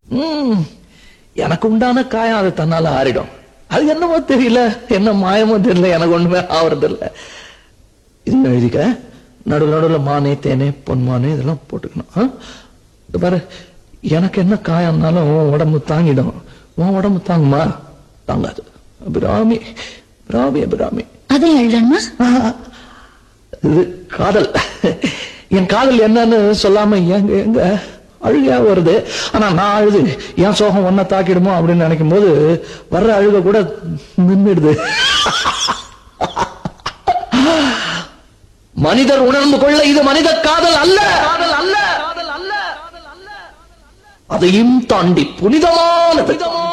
ம், எனக்கு உண்டான காயம் அது தன்னால ஆறிடும் அது என்னமோ தெரியல என்ன மாயமோ தெரியல எனக்கு ஒண்ணுமே ஆவறது இல்ல இது எழுதிக்க நடுவில் நடுவில் மானே தேனே பொன்மானே இதெல்லாம் போட்டுக்கணும் ஆ? இது பாரு எனக்கு என்ன காயம்னாலும் உன் உடம்பு தாங்கிடும் உன் உடம்பு தாங்குமா தாங்காது அபிராமி அபிராமி அபிராமி அதை எழுதணுமா ஆ, இது காதல் என் காதல் என்னன்னு சொல்லாம எங்க எங்க அழுகையா வருது ஆனா நான் அழுது என் சோகம் ஒன்ன தாக்கிடுமோ அப்படின்னு நினைக்கும் போது வர்ற அழுக கூட நின்றுடுது மனிதர் உணர்ந்து கொள்ள இது மனித காதல் அல்ல காதல் அல்ல அதையும் தாண்டி புனிதமானது